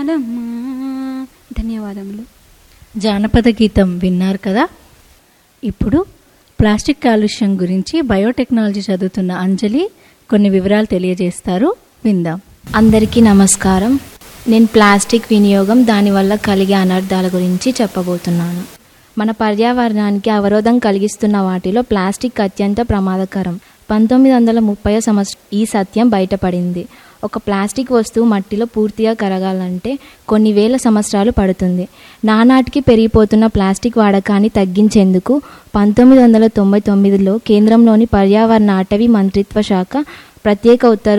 చాలమ్మా ధన్యవాదములు జానపద గీతం విన్నారు కదా ఇప్పుడు ప్లాస్టిక్ కాలుష్యం గురించి బయోటెక్నాలజీ చదువుతున్న అంజలి కొన్ని వివరాలు తెలియజేస్తారు విందాం అందరికీ నమస్కారం నేను ప్లాస్టిక్ వినియోగం దానివల్ల కలిగే అనర్థాల గురించి చెప్పబోతున్నాను మన పర్యావరణానికి అవరోధం కలిగిస్తున్న వాటిలో ప్లాస్టిక్ అత్యంత ప్రమాదకరం పంతొమ్మిది వందల ముప్పై సంవత్సరం ఈ సత్యం బయటపడింది ఒక ప్లాస్టిక్ వస్తువు మట్టిలో పూర్తిగా కరగాలంటే కొన్ని వేల సంవత్సరాలు పడుతుంది నానాటికి పెరిగిపోతున్న ప్లాస్టిక్ వాడకాన్ని తగ్గించేందుకు పంతొమ్మిది వందల తొంభై తొమ్మిదిలో కేంద్రంలోని పర్యావరణ అటవీ మంత్రిత్వ శాఖ ప్రత్యేక ఉత్తర్వు